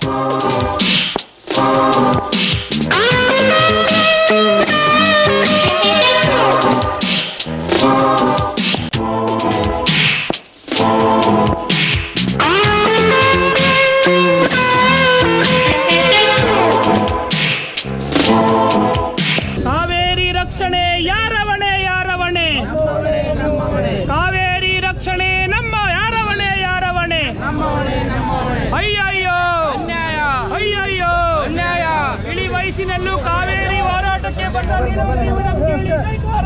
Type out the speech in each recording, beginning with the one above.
ಕಾವೇರಿ ರಕ್ಷಣೆ ಯಾರವಣೆ ಯಾರವಣೆ ಕಾವೇರಿ ರಕ್ಷಣೆ ನಮ್ಮ ಯಾರವಣೆ ಯಾರವಣೆ ಅಯ್ಯಯ್ಯೋ ಅಯ್ಯಯ್ಯೋ ಇಳಿ ವಯಸ್ಸಿನಲ್ಲೂ ಕಾವೇರಿ ಹೋರಾಟಕ್ಕೆ ಬಂದ ವೀರವನಿಯವರ ಕೇಳಿ ಜೈಕಾರ.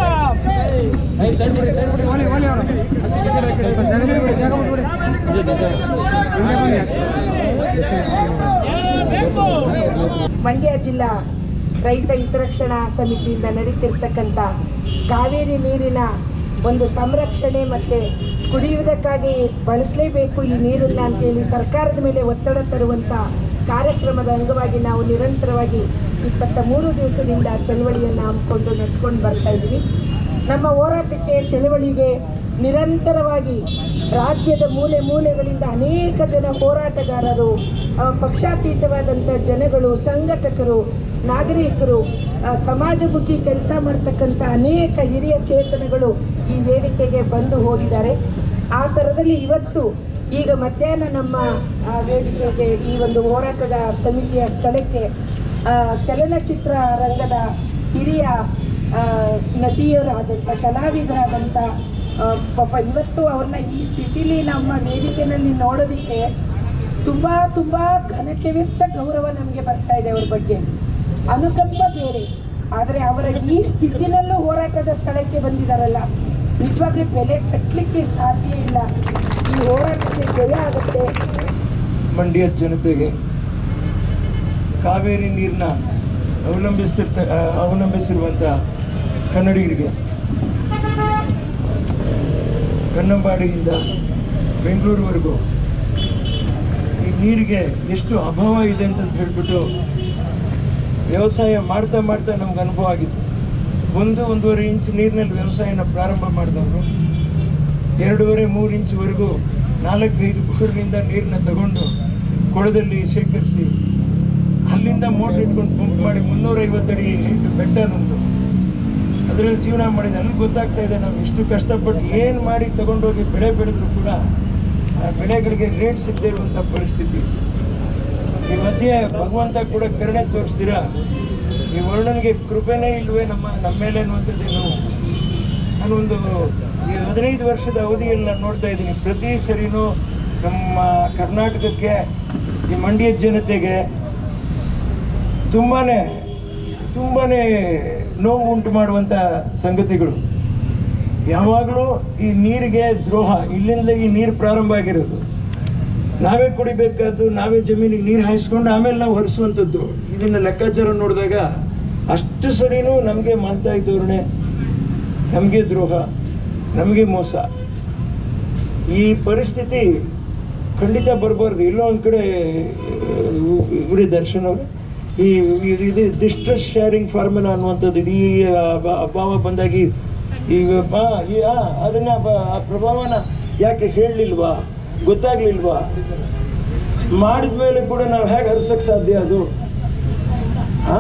ಬೇಕು ಮಂಡ್ಯ ಜಿಲ್ಲಾ ರೈತ ಹಿತರಕ್ಷಣಾ ಸಮಿತಿಯಿಂದ ನಡೀತಿರ್ತಕ್ಕಂಥ ಕಾವೇರಿ ನೀರಿನ ಒಂದು ಸಂರಕ್ಷಣೆ ಮತ್ತು ಕುಡಿಯುವುದಕ್ಕಾಗಿ ಬಳಸಲೇಬೇಕು ಈ ನೀರನ್ನು ಅಂತೇಳಿ ಸರ್ಕಾರದ ಮೇಲೆ ಒತ್ತಡ ತರುವಂಥ ಕಾರ್ಯಕ್ರಮದ ಅಂಗವಾಗಿ ನಾವು ನಿರಂತರವಾಗಿ ಇಪ್ಪತ್ತ ಮೂರು ದಿವಸದಿಂದ ಚಳವಳಿಯನ್ನು ಹಮ್ಮಿಕೊಂಡು ನಡೆಸ್ಕೊಂಡು ಬರ್ತಾ ಇದ್ದೀವಿ ನಮ್ಮ ಹೋರಾಟಕ್ಕೆ ಚಳವಳಿಗೆ ನಿರಂತರವಾಗಿ ರಾಜ್ಯದ ಮೂಲೆ ಮೂಲೆಗಳಿಂದ ಅನೇಕ ಜನ ಹೋರಾಟಗಾರರು ಆ, ಪಕ್ಷಾತೀತವಾದಂಥ ಜನಗಳು ಸಂಘಟಕರು ನಾಗರಿಕರು ಆ, ಸಮಾಜಮುಖಿ ಕೆಲಸ ಮಾಡ್ತಕ್ಕಂಥ ಅನೇಕ ಹಿರಿಯ ಚೇತನಗಳು ಈ ವೇದಿಕೆಗೆ ಬಂದು ಹೋಗಿದ್ದಾರೆ ಆ ಥರದಲ್ಲಿ ಇವತ್ತು ಈಗ ಮಧ್ಯಾಹ್ನ ನಮ್ಮ ಆ, ವೇದಿಕೆಗೆ ಈ ಒಂದು ಹೋರಾಟದ ಸಮಿತಿಯ ಸ್ಥಳಕ್ಕೆ ಆ, ಚಲನಚಿತ್ರ ರಂಗದ ಹಿರಿಯ ಆ, ನಟಿಯರಾದಂಥ ಕಲಾವಿದರಾದಂಥ ಆ, ಪಾಪ ಇವತ್ತು ಅವ್ರನ್ನ ಈ ಸ್ಥಿತಿಲಿ ನಮ್ಮ ವೇದಿಕೆಯಲ್ಲಿ ನೋಡೋದಕ್ಕೆ ತುಂಬ ತುಂಬ ಘನತೆವೆತ್ತ ಗೌರವ ನಮಗೆ ಬರ್ತಾ ಇದೆ ಅವ್ರ ಬಗ್ಗೆ ಅನುಕಂಪ ಬೇರೆ ಆದರೆ ಅವರ ಈ ಸ್ಥಿತಿನಲ್ಲೂ ಹೋರಾಟದ ಸ್ಥಳಕ್ಕೆ ಬಂದಿದ್ದಾರಲ್ಲ ನಿಜವಾಗ್ಲೂ ಬೆಲೆ ಕಟ್ಟಲಿಕ್ಕೆ ಸಾಧ್ಯ ಇಲ್ಲ ಈ ಹೋರಾಟಕ್ಕೆ ಜಯ ಆಗುತ್ತೆ ಮಂಡ್ಯ ಜನತೆಗೆ ಕಾವೇರಿ ನೀರನ್ನ ಅವಲಂಬಿಸ್ತಿರ್ತ ಆ, ಅವಲಂಬಿಸಿರುವಂಥ ಕನ್ನಡಿಗರಿಗೆ ಕನ್ನಂಬಾಡಿಯಿಂದ ಬೆಂಗಳೂರುವರೆಗೂ ಈ ನೀರಿಗೆ ಎಷ್ಟು ಅಭಾವ ಇದೆ ಅಂತ ಹೇಳ್ಬಿಟ್ಟು ವ್ಯವಸಾಯ ಮಾಡ್ತಾ ಮಾಡ್ತಾ ನಮ್ಗೆ ಅನುಭವ ಆಗಿತ್ತು ಒಂದು ಒಂದೂವರೆ ಇಂಚ್ ನೀರಿನಲ್ಲಿ ವ್ಯವಸಾಯನ ಪ್ರಾರಂಭ ಮಾಡಿದವರು ಎರಡೂವರೆ ಮೂರು ಇಂಚ್ವರೆಗೂ ನಾಲ್ಕೈದು ಬೋರ್ನಿಂದ ನೀರನ್ನ ತಗೊಂಡು ಕೊಳದಲ್ಲಿ ಶೇಖರಿಸಿ ಅಲ್ಲಿಂದ ಮೋಟ್ರ್ ಇಟ್ಕೊಂಡು ಪಂಪ್ ಮಾಡಿ ಮುನ್ನೂರೈವತ್ತು ಅಡಿ ಹೈಟ್ ಬೆಟ್ಟ ನಮ್ಮದು ಅದರಲ್ಲಿ ಜೀವನ ಮಾಡಿದ ಅಲ್ಲಿ ಗೊತ್ತಾಗ್ತಾ ಇದೆ ನಾವು ಇಷ್ಟು ಕಷ್ಟಪಟ್ಟು ಏನು ಮಾಡಿ ತಗೊಂಡೋಗಿ ಬೆಳೆ ಬೆಳೆದ್ರು ಕೂಡ ಆ ಬೆಳೆಗಳಿಗೆ ರೇಟ್ ಸಿಗದೇ ಇರುವಂಥ ಪರಿಸ್ಥಿತಿ ಈ ಮಧ್ಯೆ ಭಗವಂತ ಕೂಡ ಕರುಣೆ ತೋರಿಸ್ತೀರಾ ಈ ವರ್ಣನಿಗೆ ಕೃಪೆನೇ ಇಲ್ವೇ ನಮ್ಮ ನಮ್ಮ ಮೇಲೆ ಅನ್ನುವಂಥದ್ದೇನು ನಾನೊಂದು ಈ ಹದಿನೈದು ವರ್ಷದ ಅವಧಿಯಲ್ಲಿ ನಾನು ನೋಡ್ತಾ ಇದ್ದೀನಿ ಪ್ರತಿ ಸರಿನೂ ನಮ್ಮ ಕರ್ನಾಟಕಕ್ಕೆ ಈ ಮಂಡ್ಯ ಜನತೆಗೆ ತುಂಬಾ ತುಂಬಾ ನೋವು ಉಂಟು ಮಾಡುವಂಥ ಸಂಗತಿಗಳು ಯಾವಾಗಲೂ ಈ ನೀರಿಗೆ ದ್ರೋಹ ಇಲ್ಲಿಂದ ಈ ನೀರು ಪ್ರಾರಂಭ ಆಗಿರೋದು ನಾವೇ ಕುಡಿಬೇಕಾದ್ದು ನಾವೇ ಜಮೀನಿಗೆ ನೀರು ಹಾಯಿಸ್ಕೊಂಡು ಆಮೇಲೆ ನಾವು ಹರಿಸುವಂಥದ್ದು ಇದನ್ನ ಲೆಕ್ಕಾಚಾರ ನೋಡಿದಾಗ ಅಷ್ಟು ಸರಿನೂ ನಮಗೆ ಮಾನ್ತಾಯಿ ಧೋರಣೆ ನಮಗೆ ದ್ರೋಹ ನಮಗೆ ಮೋಸ ಈ ಪರಿಸ್ಥಿತಿ ಖಂಡಿತ ಬರಬಾರ್ದು ಎಲ್ಲೋ ಒಂದು ಕಡೆ ಇವರೇ ದರ್ಶನ್ ಅವರು ಈ ಇದು- ಇದು ಡಿಸ್ಟ್ರೆಸ್ ಶೇರಿಂಗ್ ಫಾರ್ಮುಲಾ ಅನ್ನುವಂಥದ್ದು ಇಡೀ ಅಭ- ಅಭಾವ ಬಂದಾಗಿ ಈಗ ಬಾ ಈ ಆ, ಅದನ್ನ ಬ- ಆ ಪ್ರಭಾವನ ಯಾಕೆ ಹೇಳಲಿಲ್ವಾ ಗೊತ್ತಾಗ್ಲಿಲ್ವಾ ಮಾಡಿದ ಮೇಲೆ ಕೂಡ ನಾವು ಹೇಗೆ ಹರಿಸಕ್ಕೆ ಸಾಧ್ಯ ಅದು ಆ?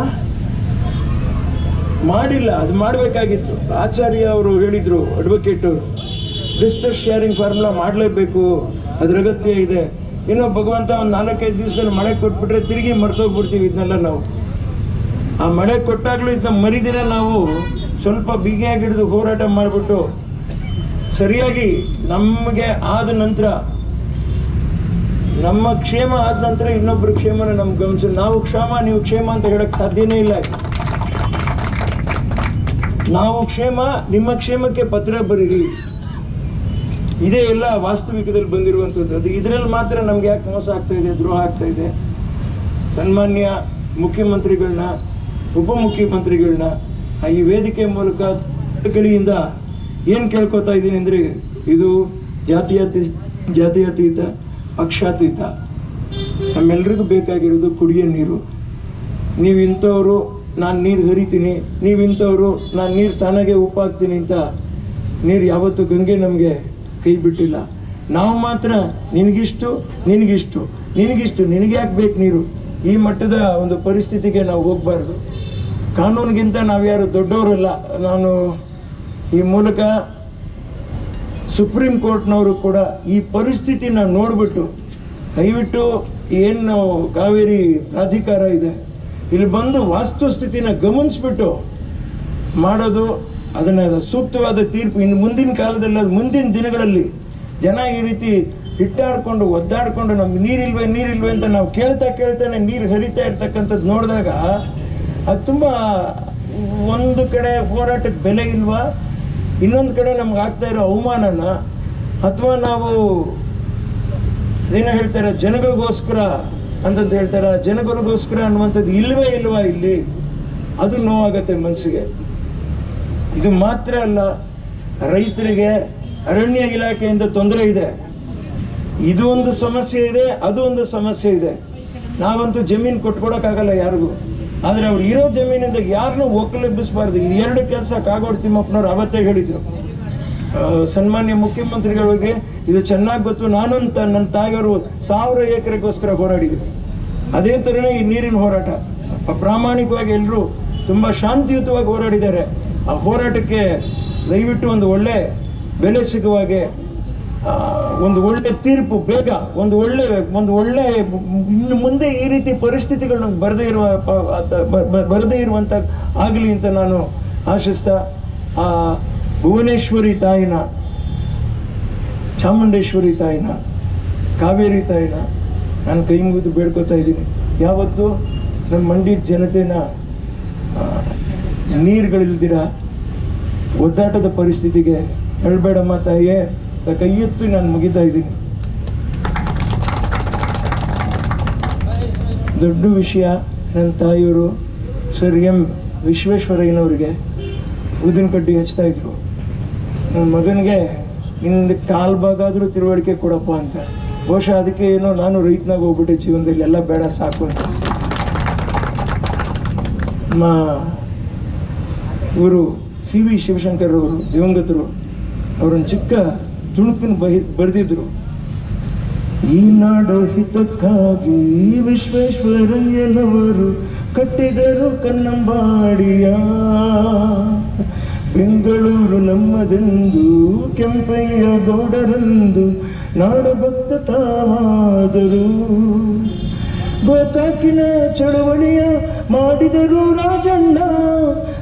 ಮಾಡಿಲ್ಲ ಅದು ಮಾಡಬೇಕಾಗಿತ್ತು ಆಚಾರ್ಯ ಅವರು ಹೇಳಿದರು ಅಡ್ವೊಕೇಟ್ ಅವರು ಡಿಸ್ಟ್ರೆಸ್ ಶೇರಿಂಗ್ ಫಾರ್ಮುಲಾ ಮಾಡಲೇಬೇಕು ಅದ್ರ ಅಗತ್ಯ ಇದೆ ಏನೋ ಭಗವಂತ ಒಂದು ನಾಲ್ಕೈದು ದಿವಸದಲ್ಲಿ ಮಳೆ ಕೊಟ್ಬಿಟ್ರೆ ತಿರುಗಿ ಮರ್ತೋಗ್ಬಿಡ್ತೀವಿ ಇದನ್ನೆಲ್ಲ ನಾವು ಆ ಮಳೆ ಕೊಟ್ಟಾಗಲೂ ಇದನ್ನ ಮರಿದಿರ ನಾವು ಸ್ವಲ್ಪ ಬಿಗಿಯಾಗಿ ಹಿಡಿದು ಹೋರಾಟ ಮಾಡಿಬಿಟ್ಟು ಸರಿಯಾಗಿ ನಮಗೆ ಆದ ನಂತರ ನಮ್ಮ ಕ್ಷೇಮ ಆದ ನಂತರ ಇನ್ನೊಬ್ಬರ ಕ್ಷೇಮನ ನಮ್ಗೆ ಗಮನಿಸ ನಾವು ಕ್ಷೇಮ ನೀವು ಕ್ಷೇಮ ಅಂತ ಹೇಳಕ್ ಸಾಧ್ಯನೇ ಇಲ್ಲ ನಾವು ಕ್ಷೇಮ ನಿಮ್ಮ ಕ್ಷೇಮಕ್ಕೆ ಪತ್ರ ಬರೀರಿ ಇದೇ ಎಲ್ಲ ವಾಸ್ತವಿಕದಲ್ಲಿ ಬಂದಿರುವಂಥದ್ದು ಅದು ಇದರಲ್ಲಿ ಮಾತ್ರ ನಮ್ಗೆ ಯಾಕೆ ಮೋಸ ಆಗ್ತಾ ಇದೆ ದ್ರೋಹ ಆಗ್ತಾ ಇದೆ ಸನ್ಮಾನ್ಯ ಮುಖ್ಯಮಂತ್ರಿಗಳನ್ನ ಉಪಮುಖ್ಯಮಂತ್ರಿಗಳನ್ನ ಆ ಈ ವೇದಿಕೆ ಮೂಲಕ ಕಡೆಯಿಂದ ಏನು ಕೇಳ್ಕೊತಾ ಇದ್ದೀನಿ ಅಂದರೆ ಇದು ಜಾತಿಯಾತಿ ಜಾತ್ಯತೀತ ಪಕ್ಷಾತೀತ ನಮ್ಮೆಲ್ರಿಗೂ ಬೇಕಾಗಿರೋದು ಕುಡಿಯೋ ನೀರು ನೀವು ಇಂಥವ್ರು ನಾನು ನೀರು ಹರಿತೀನಿ ನೀವು ಇಂಥವ್ರು ನಾನು ನೀರು ತಾನಾಗೆ ಉಪ್ಪಾಕ್ತೀನಿ ಅಂತ ನೀರು ಯಾವತ್ತೂ ಗಂಗೆ ನಮಗೆ ಕೈ ಬಿಟ್ಟಿಲ್ಲ ನಾವು ಮಾತ್ರ ನಿನಗಿಷ್ಟು ನಿನಗಿಷ್ಟು ನಿನಗಿಷ್ಟು ನಿನಗೆ ಯಾಕೆ ಬೇಕು ನೀರು ಈ ಮಟ್ಟದ ಒಂದು ಪರಿಸ್ಥಿತಿಗೆ ನಾವು ಹೋಗಬಾರ್ದು ಕಾನೂನಿಗಿಂತ ನಾವ್ಯಾರು ದೊಡ್ಡವರಲ್ಲ ನಾನು ಈ ಮೂಲಕ ಸುಪ್ರೀಂ ಕೋರ್ಟ್ನವರು ಕೂಡ ಈ ಪರಿಸ್ಥಿತಿನ ನೋಡಿಬಿಟ್ಟು ದಯವಿಟ್ಟು ಏನು ಕಾವೇರಿ ಪ್ರಾಧಿಕಾರ ಇದೆ ಇಲ್ಲಿ ಬಂದು ವಾಸ್ತುಸ್ಥಿತಿನ ಗಮನಿಸ್ಬಿಟ್ಟು ಮಾಡೋದು ಅದನ್ನ ಸೂಕ್ತವಾದ ತೀರ್ಪು ಇನ್ನು ಮುಂದಿನ ಕಾಲದಲ್ಲಿ ಅದು ಮುಂದಿನ ದಿನಗಳಲ್ಲಿ ಜನ ಈ ರೀತಿ ಹಿಟ್ಟಾಡ್ಕೊಂಡು ಒದ್ದಾಡ್ಕೊಂಡು ನಮ್ಗೆ ನೀರಿಲ್ವೇ ನೀರಿಲ್ವೇ ಅಂತ ನಾವು ಕೇಳ್ತಾ ಕೇಳ್ತಾನೆ ನೀರು ಹರಿತಾ ಇರ್ತಕ್ಕಂಥದ್ದು ನೋಡಿದಾಗ ಅದು ತುಂಬ ಒಂದು ಕಡೆ ಹೋರಾಟಕ್ಕೆ ಬೆಲೆ ಇಲ್ವಾ ಇನ್ನೊಂದು ಕಡೆ ನಮ್ಗೆ ಆಗ್ತಾ ಇರೋ ಅವಮಾನನ ಅಥವಾ ನಾವು ಏನೋ ಹೇಳ್ತಾರೆ ಜನಗಳಿಗೋಸ್ಕರ ಅಂತಂದು ಹೇಳ್ತಾರೆ ಆ ಜನಗಳಿಗೋಸ್ಕರ ಅನ್ನುವಂಥದ್ದು ಇಲ್ವೇ ಇಲ್ವಾ ಇಲ್ಲಿ ಅದು ನೋವಾಗತ್ತೆ ಮನಸ್ಸಿಗೆ ಇದು ಮಾತ್ರ ಅಲ್ಲ ರೈತರಿಗೆ ಅರಣ್ಯ ಇಲಾಖೆಯಿಂದ ತೊಂದರೆ ಇದೆ ಇದು ಒಂದು ಸಮಸ್ಯೆ ಇದೆ ಅದು ಒಂದು ಸಮಸ್ಯೆ ಇದೆ ನಾವಂತೂ ಜಮೀನು ಕೊಟ್ಕೊಡಕ್ಕಾಗಲ್ಲ ಯಾರಿಗೂ ಆದರೆ ಅವ್ರು ಇರೋ ಜಮೀನಿಂದ ಯಾರನ್ನೂ ಒಕ್ಕಲೆಬ್ಬಿಸಬಾರ್ದು ಈ ಎರಡು ಕೆಲಸ ಕಾಗೋಡು ತಿಮ್ಮಪ್ಪನವ್ರು ಅವತ್ತೇ ಹೇಳಿದ್ರು ಆ, ಸನ್ಮಾನ್ಯ ಮುಖ್ಯಮಂತ್ರಿಗಳಿಗೆ ಇದು ಚೆನ್ನಾಗಿ ಗೊತ್ತು ನಾನು ಅಂತ ನನ್ನ ತಾಯಿಯವರು ಸಾವಿರ ಎಕರೆಗೋಸ್ಕರ ಹೋರಾಡಿದ್ರು ಅದೇ ಥರನೇ ಈ ನೀರಿನ ಹೋರಾಟ ಆ ಪ್ರಾಮಾಣಿಕವಾಗಿ ಎಲ್ಲರೂ ತುಂಬ ಶಾಂತಿಯುತವಾಗಿ ಹೋರಾಡಿದ್ದಾರೆ ಆ ಹೋರಾಟಕ್ಕೆ ದಯವಿಟ್ಟು ಒಂದು ಒಳ್ಳೆ ಬೆಲೆ ಸಿಗುವ ಹಾಗೆ ಆ, ಒಂದು ಒಳ್ಳೆ ತೀರ್ಪು ಬೇಗ ಒಂದು ಒಳ್ಳೆ ಒಂದು ಒಳ್ಳೆ ಇನ್ನು ಮುಂದೆ ಈ ರೀತಿ ಪರಿಸ್ಥಿತಿಗಳು ಬರದೇ ಇರುವ ಪ- ಅದ- ಬ- ಬ- ಬರದೇ ಇರುವಂತ ಆಗಲಿ ಅಂತ ನಾನು ಆಶಿಸ್ತಾ ಆ ಭುವನೇಶ್ವರಿ ತಾಯಿನ ಚಾಮುಂಡೇಶ್ವರಿ ತಾಯಿನ ಕಾವೇರಿ ತಾಯಿನ ನಾನು ಕೈ ಮುಗಿದು ಬೇಡ್ಕೊತಾ ಇದ್ದೀನಿ ಯಾವತ್ತು ನಮ್ಮ ಮಂಡ್ಯದ ಜನತೆನ ಆ, ನೀರುಗಳಿಲ್ದಿರ ಒದ್ದಾಟದ ಪರಿಸ್ಥಿತಿಗೆ ತಳ್ಬೇಡಮ್ಮ ತಾಯಿಯೇ ಅಂತ ಕೈ ಎತ್ತಿ ನಾನು ಮುಗಿತಾ ಇದ್ದೀನಿ ದೊಡ್ಡ ವಿಷಯ ನನ್ನ ತಾಯಿಯವರು ಸರ್ ಎಂ ವಿಶ್ವೇಶ್ವರಯ್ಯನವರಿಗೆ ಊದಿನ ಕಡ್ಡಿ ಹಚ್ತಾ ಇದ್ರು ನನ್ನ ಮಗನಿಗೆ ಇನ್ನು ಕಾಲ್ ಭಾಗಾದ್ರೂ ತಿಳುವಳಿಕೆ ಕೊಡಪ್ಪ ಅಂತ ಬಹುಶಃ ಅದಕ್ಕೆ ಏನೋ ನಾನು ರೈತನಾಗ ಹೋಗ್ಬಿಟ್ಟೆ ಜೀವನದಲ್ಲಿ ಎಲ್ಲ ಬೇಡ ಸಾಕು ಅಂತ ನಮ್ಮ ಇವರು ಸಿ ವಿ ಶಿವಶಂಕರ್ ಅವರು ದಿವಂಗತರು ಅವರೊಂದು ಚಿಕ್ಕ ತುಣುಕಿನ ಬಹಿ ಬರೆದಿದ್ರು ಈ ನಾಡು ಹಿತಕ್ಕಾಗಿ ವಿಶ್ವೇಶ್ವರಯ್ಯನವರು ಕಟ್ಟಿದರು ಕನ್ನಂಬಾಡಿಯ ಬೆಂಗಳೂರು ನಮ್ಮದೆಂದು ಕೆಂಪಯ್ಯ ಗೌಡರಂದು ನಾಡಭಕ್ತ ತಾವಾದರು ಗೋಕಾಕಿನ ಚಳವಳಿಯ ಮಾಡಿದರು ರಾಜಣ್ಣ